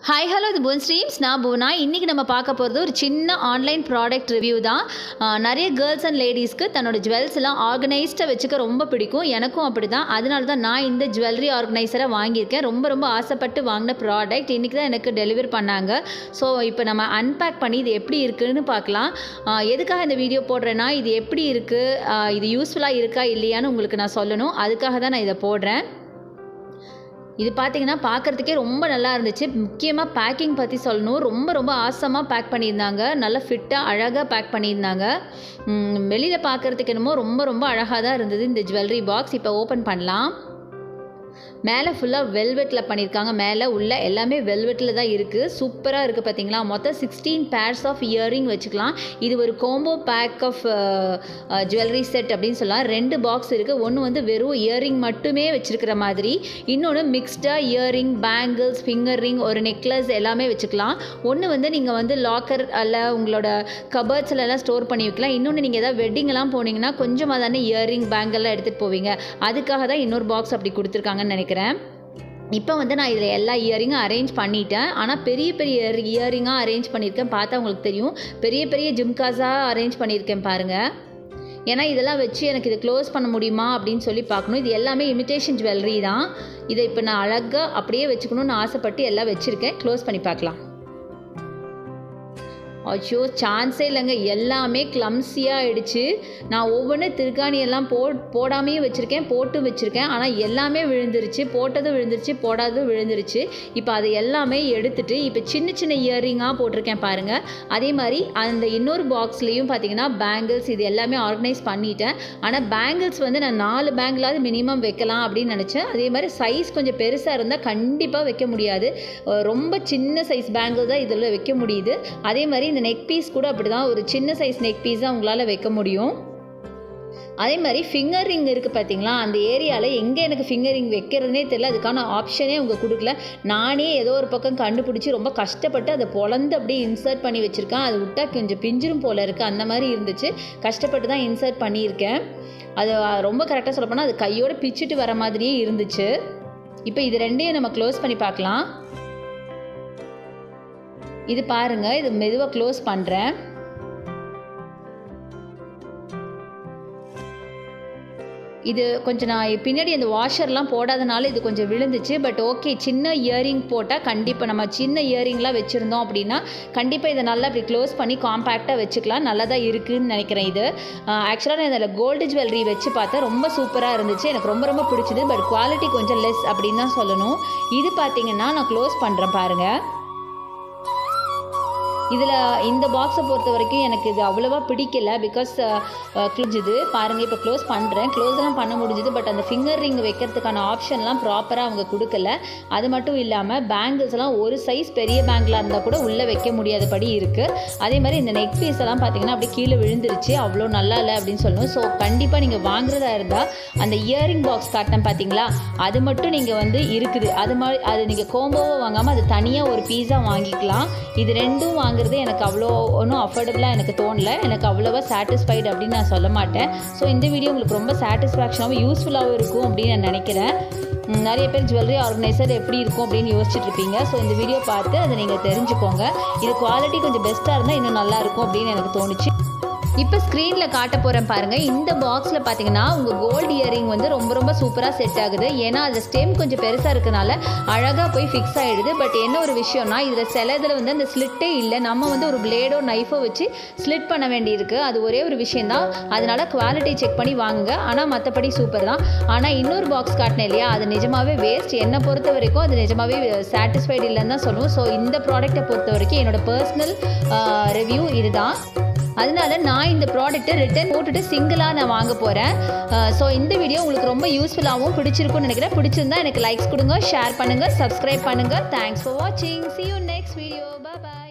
hi hello இது Bhuvan streams நான் புவனா இன்றைக்கி நம்ம பார்க்க போகிறது ஒரு சின்ன ஆன்லைன் ப்ராடக்ட் ரிவ்யூ தான் ஆஹ் நிறைய கேர்ள்ஸ் அண்ட் லேடிஸ்க்கு தன்னோட ஜுவல்ஸ் எல்லாம் ஆர்கனைஸ்டாக வச்சுக்க ரொம்ப பிடிக்கும் எனக்கும் அப்படி தான் அதனால தான் நான் இந்த ஜுவல்லரி ஆர்கனைசரை வாங்கியிருக்கேன் ரொம்ப ரொம்ப ஆசைப்பட்டு வாங்கின ப்ராடக்ட் இன்றைக்கி தான் எனக்கு டெலிவரி பண்ணாங்க ஸோ இப்போ நம்ம அன்பேக் பண்ணி இது எப்படி இருக்குன்னு பார்க்கலாம் ஆஹ் எதுக்காக இந்த வீடியோ போடுறேன்னா இது எப்படி இருக்குது இது யூஸ்ஃபுல்லாக இருக்கா இல்லையான்னு உங்களுக்கு நான் சொல்லணும் அதுக்காக தான் நான் இதை போடுறேன் இது பார்த்தீங்கன்னா பார்க்குறதுக்கே ரொம்ப நல்லா இருந்துச்சு முக்கியமாக பேக்கிங் பற்றி சொல்லணும் ரொம்ப ரொம்ப ஆசமாக பேக் பண்ணியிருந்தாங்க நல்லா ஃபிட்டாக அழகாக பேக் பண்ணியிருந்தாங்க வெளியில் பார்க்குறதுக்கு என்னமோ ரொம்ப ரொம்ப அழகாக தான் இருந்தது இந்த ஜுவல்லரி பாக்ஸ் இப்போ ஓப்பன் பண்ணலாம் மேலே ஃபுல்லாக வெல்வெட்டில் பண்ணியிருக்காங்க மேலே உள்ள எல்லாமே வெல்வெட்டில் தான் இருக்குது சூப்பராக இருக்குது பார்த்தீங்களா மொத்தம் சிக்ஸ்டீன் பேர்ஸ் ஆஃப் இயரிங் வச்சுக்கலாம் இது ஒரு combo pack of jewellery set அப்படின்னு சொல்லலாம் ரெண்டு பாக்ஸ் இருக்குது ஒன்று வந்து வெறும் இயரிங் மட்டுமே வச்சுருக்கிற மாதிரி இன்னொன்று மிக்ஸ்டாக இயரிங் பேங்கிள்ஸ் ஃபிங்கர் ரிங் ஒரு நெக்லஸ் எல்லாமே வச்சுக்கலாம் ஒன்று வந்து நீங்கள் வந்து லாக்கர் அல்ல உங்களோட கபர்ட்ஸ்ல எல்லாம் ஸ்டோர் பண்ணி வைக்கலாம் இன்னொன்று நீங்கள் ஏதாவது வெட்டிங்லாம் போனீங்கன்னா கொஞ்சமாக தானே இயரிங் பேங்கெல்லாம் எடுத்துகிட்டு போவீங்க அதுக்காக தான் இன்னொரு பாக்ஸ் அப்படி கொடுத்துருக்காங்கன்னு நினைக்கிறேன் இப்போ வந்து நான் இதில் எல்லா இயரிங்கும் அரேஞ்ச் பண்ணிட்டேன் ஆனால் பெரிய பெரிய இயரிங்காக அரேஞ்ச் பண்ணியிருக்கேன் பார்த்தா உங்களுக்கு தெரியும் பெரிய பெரிய ஜிம்காஸாக அரேஞ்ச் பண்ணியிருக்கேன் பாருங்கள் ஏன்னா இதெல்லாம் வச்சு எனக்கு இது க்ளோஸ் பண்ண முடியுமா அப்படின்னு சொல்லி பார்க்கணும் இது எல்லாமே இமிட்டேஷன் ஜுவல்லரி தான் இதை இப்போ நான் அழகாக அப்படியே வச்சுக்கணும்னு ஆசைப்பட்டு எல்லாம் வச்சுருக்கேன் க்ளோஸ் பண்ணி பார்க்கலாம் ஐயோ சான்ஸே இல்லைங்க எல்லாமே கிளம்ஸியாக ஆயிடுச்சு நான் ஒவ்வொன்றும் திருக்காணியெல்லாம் போ போடாமையும் வச்சுருக்கேன் போட்டும் வச்சுருக்கேன் ஆனால் எல்லாமே விழுந்துருச்சு போட்டதும் விழுந்துருச்சு போடாததும் விழுந்துருச்சு இப்போ அதை எல்லாமே எடுத்துட்டு இப்போ சின்ன சின்ன இயரிங்காக போட்டிருக்கேன் பாருங்கள் அதே மாதிரி அந்த இன்னொரு பாக்ஸ்லேயும் பார்த்தீங்கன்னா பேங்கிள்ஸ் இது எல்லாமே ஆர்கனைஸ் பண்ணிட்டேன் ஆனால் பேங்கிள்ஸ் வந்து நான் நாலு பேங்கிளாவது மினிமம் வைக்கலாம் அப்படின்னு நினச்சேன் அதே மாதிரி சைஸ் கொஞ்சம் பெருசாக இருந்தால் கண்டிப்பாக வைக்க முடியாது அஹ் ரொம்ப சின்ன சைஸ் பேங்கிள் தான் இதில் வைக்க முடியுது அதே மாதிரி இந்த நெக் பீஸ் கூட அப்படி தான் ஒரு சின்ன சைஸ் நெக் பீஸ் தான் உங்களால் வைக்க முடியும் அதே மாதிரி ஃபிங்கர் ரிங் இருக்குது பார்த்தீங்களா அந்த ஏரியாவில் எங்கே எனக்கு ஃபிங்கர் ரிங் வைக்கிறதுனே தெரியல அதுக்கான ஆப்ஷனே அவங்க கொடுக்கல நானே ஏதோ ஒரு பக்கம் கண்டுபிடிச்சி ரொம்ப கஷ்டப்பட்டு அதை பொழந்து அப்படியே இன்சர்ட் பண்ணி வச்சுருக்கேன் அது விட்டால் கொஞ்சம் பிஞ்சிரும் போல் இருக்குது அந்த மாதிரி இருந்துச்சு கஷ்டப்பட்டு தான் இன்சர்ட் பண்ணியிருக்கேன் அது ரொம்ப கரெக்டாக சொல்லப்போனால் அது கையோடு பிச்சுட்டு வர மாதிரியே இருந்துச்சு இப்போ இது ரெண்டையும் நம்ம க்ளோஸ் பண்ணி பார்க்கலாம் இது பாருங்க இது மெதுவாக க்ளோஸ் பண்ணுறேன் இது கொஞ்சம் நான் பின்னாடி அந்த வாஷர்லாம் போடாதனால இது கொஞ்சம் விழுந்துச்சு பட் ஓகே சின்ன இயரிங் போட்டால் கண்டிப்பாக நம்ம சின்ன இயரிங்லாம் வச்சுருந்தோம் அப்படின்னா கண்டிப்பாக இதை நல்லா அப்படி க்ளோஸ் பண்ணி காம்பேக்டாக வச்சுக்கலாம் நல்லா தான் இருக்குதுன்னு நினைக்கிறேன் இது ஆக்சுவலாக நான் இதில் கோல்டு ஜுவல்லரி வச்சு பார்த்தேன் ரொம்ப சூப்பராக இருந்துச்சு எனக்கு ரொம்ப ரொம்ப பிடிச்சிது பட் குவாலிட்டி கொஞ்சம் லெஸ் அப்படின்னு தான் சொல்லணும் இது பார்த்தீங்கன்னா நான் க்ளோஸ் பண்ணுறேன் பாருங்கள் இதில் இந்த பாக்ஸை பொறுத்த வரைக்கும் எனக்கு இது அவ்வளோவா பிடிக்கல பிகாஸ் கிழிஞ்சுது பாருங்கள் இப்போ க்ளோஸ் பண்ணுறேன் க்ளோஸ்லாம் பண்ண முடிஞ்சுது பட் அந்த ஃபிங்கர் ரிங் வைக்கிறதுக்கான ஆப்ஷன்லாம் ப்ராப்பராக அவங்க கொடுக்கல அது மட்டும் இல்லாமல் பேங்கிள்ஸ்லாம் ஒரு சைஸ் பெரிய பேங்கிளாக இருந்தால் கூட உள்ளே வைக்க முடியாதபடி இருக்குது அதே மாதிரி இந்த நெக் பீஸ் எல்லாம் பார்த்தீங்கன்னா அப்படியே கீழே விழுந்துருச்சு அவ்வளோ நல்லா இல்லை அப்படின்னு சொல்லணும் ஸோ கண்டிப்பாக நீங்கள் வாங்குறதா இருந்தால் அந்த இயரிங் பாக்ஸ் காட்டினேன் பார்த்தீங்களா அது மட்டும் நீங்கள் வந்து இருக்குது அது மாதிரி அது நீங்கள் கோம்போவோ வாங்காமல் அது தனியாக ஒரு பீஸாக வாங்கிக்கலாம் இது ரெண்டும் வாங்க வாங்குறது எனக்கு அவ்வளோ ஒன்றும் அஃபோர்டபுளாக எனக்கு தோணல எனக்கு அவ்வளோவா சாட்டிஸ்ஃபைடு அப்படின்னு நான் சொல்ல மாட்டேன் ஸோ இந்த வீடியோ உங்களுக்கு ரொம்ப சாட்டிஸ்ஃபேக்ஷனாகவும் யூஸ்ஃபுல்லாகவும் இருக்கும் அப்படின்னு நான் நினைக்கிறேன் நிறைய பேர் ஜுவல்லரி ஆர்கனைசர் எப்படி இருக்கும் அப்படின்னு யோசிச்சுட்டு இருப்பீங்க ஸோ இந்த வீடியோ பார்த்து அதை நீங்கள் தெரிஞ்சுக்கோங்க இது குவாலிட்டி கொஞ்சம் பெஸ்ட்டாக இருந்தால் இன்னும் நல்லாயிருக்கும் அப்படின்னு எனக்கு தோணுச்சு இப்போ ஸ்க்ரீனில் காட்ட போகிறேன் பாருங்கள் இந்த பாக்ஸில் பார்த்தீங்கன்னா உங்கள் கோல்டு இயரிங் வந்து ரொம்ப ரொம்ப சூப்பராக செட் ஆகுது ஏன்னா அது ஸ்டெம் கொஞ்சம் பெருசாக இருக்கனால அழகாக போய் ஃபிக்ஸ் ஆகிடுது பட் என்ன ஒரு விஷயம்னா இதில் சில இதில் வந்து அந்த ஸ்லிட்டே இல்லை நம்ம வந்து ஒரு பிளேடோ நைஃபோ வச்சு ஸ்லிட் பண்ண வேண்டியிருக்கு அது ஒரே ஒரு விஷயந்தான் அதனால குவாலிட்டி செக் பண்ணி வாங்குங்க ஆனால் மற்றபடி சூப்பர் தான் ஆனால் இன்னொரு பாக்ஸ் காட்டினேன் இல்லையா அது நிஜமாவே வேஸ்ட் என்னை பொறுத்த வரைக்கும் அது நிஜமாவே சாட்டிஸ்ஃபைடு இல்லைன்னு தான் சொல்லுவோம் ஸோ இந்த ப்ராடக்ட்டை பொறுத்த வரைக்கும் என்னோட பர்சனல் ரிவ்யூ இதுதான் அதனால நான் இந்த ப்ராடக்ட்டை ரிட்டர்ன் போட்டுட்டு சிங்கிளாக நான் வாங்க போகிறேன் ஸோ இந்த வீடியோ உங்களுக்கு ரொம்ப யூஸ்ஃபுல்லாகவும் பிடிச்சிருக்கும்னு நினைக்கிறேன் பிடிச்சிருந்தா எனக்கு லைக்ஸ் கொடுங்க ஷேர் பண்ணுங்கள் சப்ஸ்கிரைப் பண்ணுங்கள் தேங்க்ஸ் ஃபார் வாட்சிங் see you next video bye